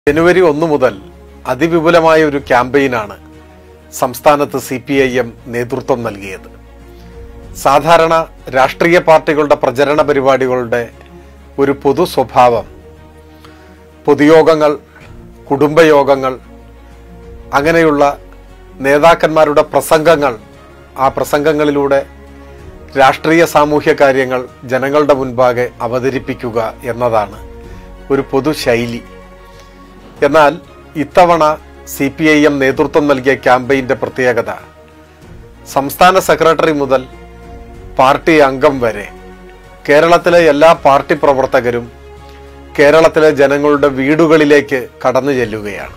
ജനുവരി ഒന്ന് മുതൽ അതിവിപുലമായ ഒരു ക്യാമ്പയിനാണ് സംസ്ഥാനത്ത് സി പി ഐ എം നേതൃത്വം നൽകിയത് സാധാരണ രാഷ്ട്രീയ പാർട്ടികളുടെ പ്രചരണ പരിപാടികളുടെ ഒരു പൊതു സ്വഭാവം പൊതുയോഗങ്ങൾ കുടുംബയോഗങ്ങൾ അങ്ങനെയുള്ള നേതാക്കന്മാരുടെ പ്രസംഗങ്ങൾ ആ പ്രസംഗങ്ങളിലൂടെ രാഷ്ട്രീയ സാമൂഹ്യ കാര്യങ്ങൾ ജനങ്ങളുടെ മുൻപാകെ അവതരിപ്പിക്കുക എന്നതാണ് ഒരു പൊതു ശൈലി എന്നാൽ ഇത്തവണ സി പി ഐ എം നേതൃത്വം നൽകിയ ക്യാമ്പയിന്റെ പ്രത്യേകത സംസ്ഥാന സെക്രട്ടറി മുതൽ പാർട്ടി അംഗം വരെ കേരളത്തിലെ എല്ലാ പാർട്ടി പ്രവർത്തകരും കേരളത്തിലെ ജനങ്ങളുടെ വീടുകളിലേക്ക് കടന്നു ചെല്ലുകയാണ്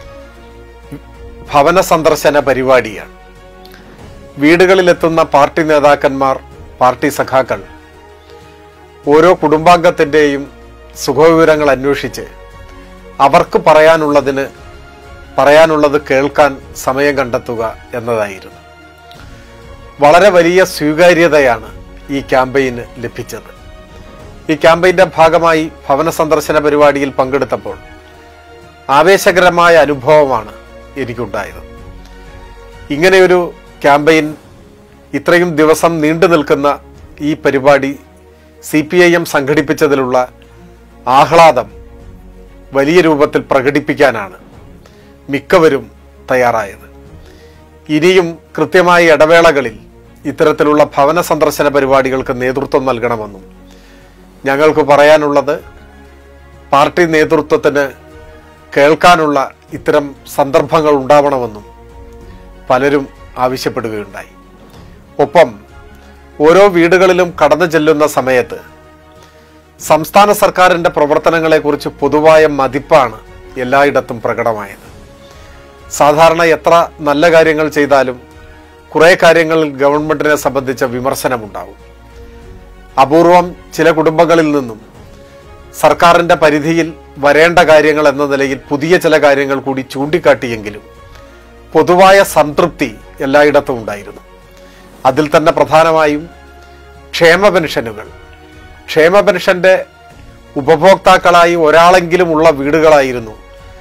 ഭവന സന്ദർശന പരിപാടിയാണ് വീടുകളിലെത്തുന്ന പാർട്ടി നേതാക്കന്മാർ പാർട്ടി സഖാക്കൾ ഓരോ കുടുംബാംഗത്തിൻ്റെയും സുഖവിവരങ്ങൾ അന്വേഷിച്ച് അവർക്ക് പറയാനുള്ളതിന് പറയാനുള്ളത് കേൾക്കാൻ സമയം കണ്ടെത്തുക എന്നതായിരുന്നു വളരെ വലിയ സ്വീകാര്യതയാണ് ഈ ക്യാമ്പയിന് ലഭിച്ചത് ഈ ക്യാമ്പയിന്റെ ഭാഗമായി ഭവന സന്ദർശന പരിപാടിയിൽ പങ്കെടുത്തപ്പോൾ ആവേശകരമായ അനുഭവമാണ് എനിക്കുണ്ടായത് ഇങ്ങനെയൊരു ക്യാമ്പയിൻ ഇത്രയും ദിവസം നീണ്ടു നിൽക്കുന്ന ഈ പരിപാടി സി പി ഐ എം സംഘടിപ്പിച്ചതിലുള്ള ആഹ്ലാദം വലിയ രൂപത്തിൽ പ്രകടിപ്പിക്കാനാണ് മിക്കവരും തയ്യാറായത് ഇനിയും കൃത്യമായ ഇടവേളകളിൽ ഇത്തരത്തിലുള്ള ഭവന സന്ദർശന പരിപാടികൾക്ക് നേതൃത്വം നൽകണമെന്നും ഞങ്ങൾക്ക് പറയാനുള്ളത് പാർട്ടി നേതൃത്വത്തിന് കേൾക്കാനുള്ള ഇത്തരം സന്ദർഭങ്ങൾ ഉണ്ടാവണമെന്നും പലരും ആവശ്യപ്പെടുകയുണ്ടായി ഒപ്പം ഓരോ വീടുകളിലും കടന്നു ചെല്ലുന്ന സമയത്ത് സംസ്ഥാന സർക്കാരിന്റെ പ്രവർത്തനങ്ങളെക്കുറിച്ച് പൊതുവായ മതിപ്പാണ് എല്ലായിടത്തും പ്രകടമായത് സാധാരണ എത്ര നല്ല കാര്യങ്ങൾ ചെയ്താലും കുറെ കാര്യങ്ങളിൽ ഗവൺമെന്റിനെ സംബന്ധിച്ച വിമർശനമുണ്ടാവും അപൂർവം ചില കുടുംബങ്ങളിൽ നിന്നും സർക്കാരിന്റെ പരിധിയിൽ വരേണ്ട കാര്യങ്ങൾ എന്ന നിലയിൽ പുതിയ ചില കാര്യങ്ങൾ കൂടി ചൂണ്ടിക്കാട്ടിയെങ്കിലും പൊതുവായ സംതൃപ്തി എല്ലായിടത്തും ഉണ്ടായിരുന്നു അതിൽ തന്നെ പ്രധാനമായും ക്ഷേമ പെൻഷനുകൾ ക്ഷേമ പെൻഷന്റെ ഉപഭോക്താക്കളായി ഒരാളെങ്കിലും ഉള്ള വീടുകളായിരുന്നു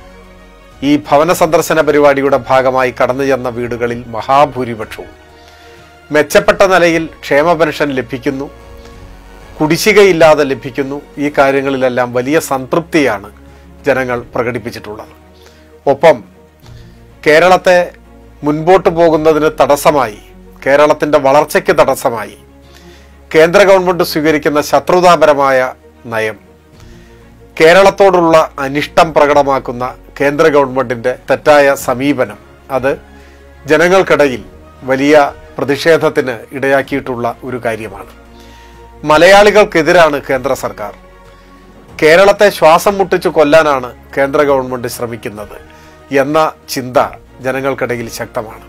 ഈ ഭവന സന്ദർശന പരിപാടിയുടെ ഭാഗമായി കടന്നു ചെന്ന വീടുകളിൽ മഹാഭൂരിപക്ഷവും മെച്ചപ്പെട്ട നിലയിൽ ക്ഷേമ പെൻഷൻ ലഭിക്കുന്നു കുടിശ്ശികയില്ലാതെ ലഭിക്കുന്നു ഈ കാര്യങ്ങളിലെല്ലാം വലിയ സംതൃപ്തിയാണ് ജനങ്ങൾ പ്രകടിപ്പിച്ചിട്ടുള്ളത് ഒപ്പം കേരളത്തെ മുൻപോട്ട് പോകുന്നതിന് തടസ്സമായി കേരളത്തിന്റെ വളർച്ചയ്ക്ക് തടസ്സമായി കേന്ദ്ര ഗവൺമെന്റ് സ്വീകരിക്കുന്ന ശത്രുതാപരമായ നയം കേരളത്തോടുള്ള അനിഷ്ടം പ്രകടമാക്കുന്ന കേന്ദ്ര ഗവൺമെന്റിന്റെ തെറ്റായ സമീപനം അത് ജനങ്ങൾക്കിടയിൽ വലിയ പ്രതിഷേധത്തിന് ഇടയാക്കിയിട്ടുള്ള ഒരു കാര്യമാണ് മലയാളികൾക്കെതിരാണ് കേന്ദ്ര സർക്കാർ കേരളത്തെ ശ്വാസം മുട്ടിച്ചു കൊല്ലാനാണ് കേന്ദ്ര ഗവൺമെന്റ് ശ്രമിക്കുന്നത് എന്ന ചിന്ത ജനങ്ങൾക്കിടയിൽ ശക്തമാണ്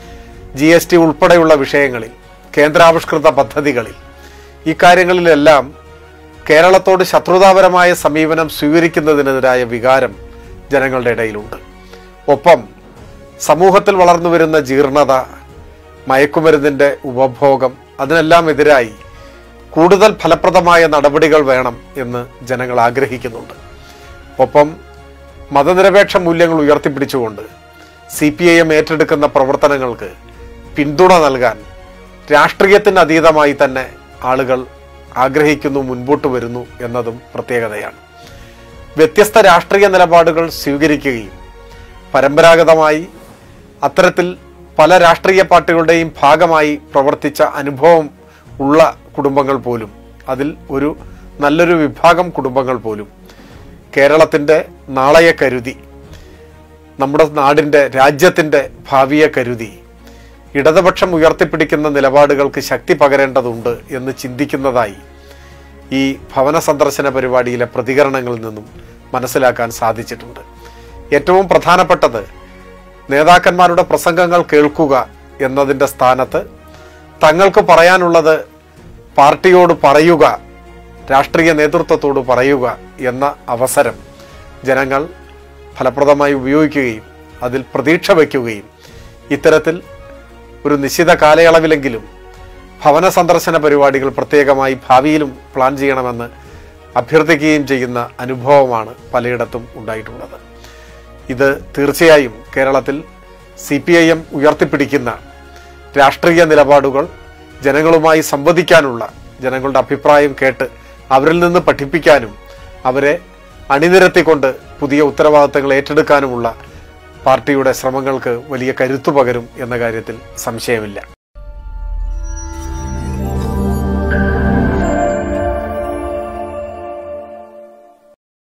ജി എസ് ടി ഉൾപ്പെടെയുള്ള വിഷയങ്ങളിൽ കേന്ദ്രാവിഷ്കൃത പദ്ധതികളിൽ ഇക്കാര്യങ്ങളിലെല്ലാം കേരളത്തോട് ശത്രുതാപരമായ സമീപനം സ്വീകരിക്കുന്നതിനെതിരായ വികാരം ജനങ്ങളുടെ ഇടയിലുണ്ട് ഒപ്പം സമൂഹത്തിൽ വളർന്നു വരുന്ന ജീർണത മയക്കുമരുന്നിന്റെ ഉപഭോഗം അതിനെല്ലാം എതിരായി കൂടുതൽ ഫലപ്രദമായ നടപടികൾ വേണം എന്ന് ജനങ്ങൾ ആഗ്രഹിക്കുന്നുണ്ട് ഒപ്പം മതനിരപേക്ഷ മൂല്യങ്ങൾ ഉയർത്തിപ്പിടിച്ചുകൊണ്ട് സി പി ഐ എം ഏറ്റെടുക്കുന്ന പ്രവർത്തനങ്ങൾക്ക് പിന്തുണ നൽകാൻ രാഷ്ട്രീയത്തിന് അതീതമായി തന്നെ ആളുകൾ ആഗ്രഹിക്കുന്നു മുൻപോട്ട് വരുന്നു എന്നതും പ്രത്യേകതയാണ് വ്യത്യസ്ത രാഷ്ട്രീയ നിലപാടുകൾ സ്വീകരിക്കുകയും പരമ്പരാഗതമായി അത്തരത്തിൽ പല രാഷ്ട്രീയ പാർട്ടികളുടെയും ഭാഗമായി പ്രവർത്തിച്ച അനുഭവം ഉള്ള കുടുംബങ്ങൾ പോലും അതിൽ ഒരു നല്ലൊരു വിഭാഗം കുടുംബങ്ങൾ പോലും കേരളത്തിൻ്റെ നാളെയെ കരുതി നമ്മുടെ നാടിൻ്റെ രാജ്യത്തിൻ്റെ ഭാവിയെ കരുതി ഇടതുപക്ഷം ഉയർത്തിപ്പിടിക്കുന്ന നിലപാടുകൾക്ക് ശക്തി പകരേണ്ടതുണ്ട് എന്ന് ചിന്തിക്കുന്നതായി ഈ ഭവന സന്ദർശന പരിപാടിയിലെ പ്രതികരണങ്ങളിൽ നിന്നും മനസ്സിലാക്കാൻ സാധിച്ചിട്ടുണ്ട് ഏറ്റവും പ്രധാനപ്പെട്ടത് നേതാക്കന്മാരുടെ പ്രസംഗങ്ങൾ കേൾക്കുക എന്നതിൻ്റെ സ്ഥാനത്ത് തങ്ങൾക്ക് പറയാനുള്ളത് പാർട്ടിയോട് പറയുക രാഷ്ട്രീയ നേതൃത്വത്തോട് പറയുക എന്ന അവസരം ജനങ്ങൾ ഫലപ്രദമായി ഉപയോഗിക്കുകയും അതിൽ പ്രതീക്ഷ വയ്ക്കുകയും ഇത്തരത്തിൽ ഒരു നിശ്ചിത കാലയളവിലെങ്കിലും ഭവന സന്ദർശന പരിപാടികൾ പ്രത്യേകമായി ഭാവിയിലും പ്ലാൻ ചെയ്യണമെന്ന് അഭ്യർത്ഥിക്കുകയും ചെയ്യുന്ന അനുഭവമാണ് പലയിടത്തും ഉണ്ടായിട്ടുള്ളത് ഇത് തീർച്ചയായും കേരളത്തിൽ സി പി ഐ എം ഉയർത്തിപ്പിടിക്കുന്ന രാഷ്ട്രീയ നിലപാടുകൾ ജനങ്ങളുമായി സംവദിക്കാനുള്ള ജനങ്ങളുടെ അഭിപ്രായം കേട്ട് അവരിൽ നിന്ന് പഠിപ്പിക്കാനും അവരെ അണിനിരത്തിക്കൊണ്ട് പുതിയ ഉത്തരവാദിത്തങ്ങൾ ഏറ്റെടുക്കാനുമുള്ള പാർട്ടിയുടെ ശ്രമങ്ങൾക്ക് വലിയ കരുത്തു പകരും എന്ന കാര്യത്തിൽ സംശയമില്ല